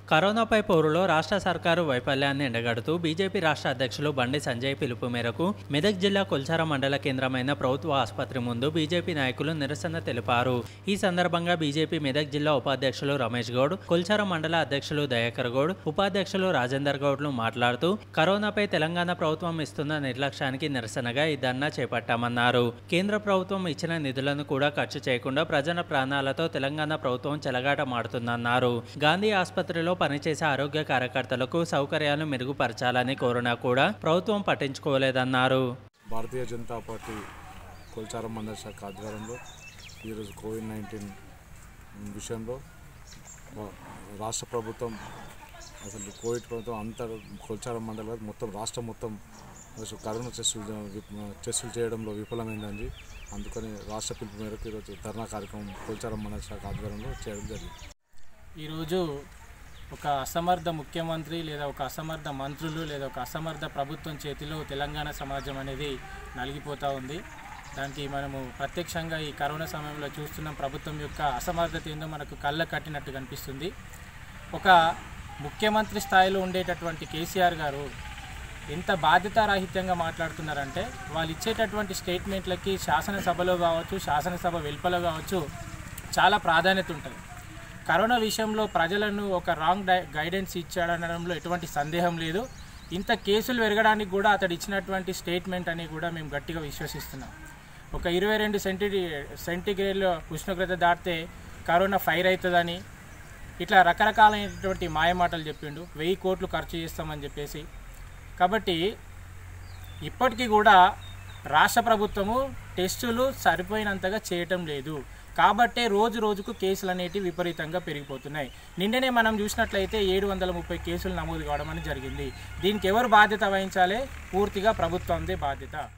కరోనాపై పోరులో రాష్ట్ర సర్కారు వైఫల్యాన్ని ఎండగడుతూ బీజేపీ రాష్ట్ర అధ్యక్షులు బండి సంజయ్ పిలుపు మేరకు మెదక్ జిల్లా కొల్చార మండల కేంద్రమైన ప్రభుత్వ ఆసుపత్రి ముందు బీజేపీ నాయకులు నిరసన తెలిపారు ఈ సందర్భంగా బీజేపీ మెదక్ జిల్లా ఉపాధ్యక్షులు రమేష్ గౌడ్ కొల్చార మండల అధ్యక్షులు దయాకర్ గౌడ్ ఉపాధ్యక్షులు రాజేందర్ గౌడ్లు మాట్లాడుతూ కరోనాపై తెలంగాణ ప్రభుత్వం ఇస్తున్న నిర్లక్ష్యానికి నిరసనగా ఈ ధర్నా చేపట్టామన్నారు కేంద్ర ప్రభుత్వం ఇచ్చిన నిధులను కూడా ఖర్చు చేయకుండా ప్రజల ప్రాణాలతో తెలంగాణ ప్రభుత్వం చెలగాటమాడుతుందన్నారు గాంధీ ఆసుపత్రిలో పనిచేసే ఆరోగ్య కార్యకర్తలకు సౌకర్యాలు మెరుగుపరచాలని కోరినా కూడా ప్రభుత్వం పట్టించుకోలేదన్నారు భారతీయ జనతా పార్టీ కొల్చారం మండల శాఖ ఆధ్వర్యంలో ఈరోజు కోవిడ్ నైన్టీన్ విషయంలో ఆ, రాష్ట్ర ప్రభుత్వం అసలు కోవిడ్ ప్రభుత్వం అంతా కొల్చారం మండలం మొత్తం రాష్ట్రం మొత్తం అసలు కరోనా టెస్టులు విప్- టెస్టులు చేయడంలో విఫలమైందని అందుకని రాష్ట్ర పిలుపు మేరకు ఈరోజు ధర్నా కార్యక్రమం కొల్చారం మండల శాఖ ఆధ్వర్యంలో చేయడం జరిగింది ఈరోజు ఒక అసమర్థ ముఖ్యమంత్రి లేదా ఒక అసమర్థ మంత్రులు లేదా ఒక అసమర్థ ప్రభుత్వం చేతిలో తెలంగాణ సమాజం అనేది నలిగిపోతూ ఉంది దానికి మనము ప్రత్యక్షంగా ఈ కరోనా సమయంలో చూస్తున్నాం ప్రభుత్వం యొక్క అసమర్థత ఏందో మనకు కళ్ళ కట్టినట్టు కనిపిస్తుంది ఒక ముఖ్యమంత్రి స్థాయిలో ఉండేటటువంటి కేసీఆర్ గారు ఎంత బాధ్యతారాహిత్యంగా మాట్లాడుతున్నారంటే వాళ్ళు ఇచ్చేటటువంటి స్టేట్మెంట్లకి శాసనసభలో కావచ్చు శాసనసభ వెలుపల కావచ్చు చాలా ప్రాధాన్యత ఉంటుంది కరోనా విషయంలో ప్రజలను ఒక రాంగ్ డై గైడెన్స్ ఇచ్చాడనడంలో ఎటువంటి సందేహం లేదు ఇంత కేసులు పెరగడానికి కూడా అతడు ఇచ్చినటువంటి స్టేట్మెంట్ అని కూడా మేము గట్టిగా విశ్వసిస్తున్నాం ఒక ఇరవై రెండు సెంటి సెంటిగ్రేడ్లో ఉష్ణోగ్రత దాటితే కరోనా ఫైర్ అవుతుందని ఇట్లా రకరకాలైనటువంటి మాయమాటలు చెప్పిండు వెయ్యి కోట్లు ఖర్చు చేస్తామని చెప్పేసి కాబట్టి ఇప్పటికీ కూడా రాష్ట్ర ప్రభుత్వము టెస్టులు సరిపోయినంతగా చేయటం లేదు కాబట్టే రోజు రోజుకు కేసులు అనేటివి విపరీతంగా పెరిగిపోతున్నాయి నిన్ననే మనం చూసినట్లయితే ఏడు వందల ముప్పై కేసులు నమోదు కావడం అనేది జరిగింది దీనికి ఎవరు బాధ్యత వహించాలి పూర్తిగా ప్రభుత్వందే బాధ్యత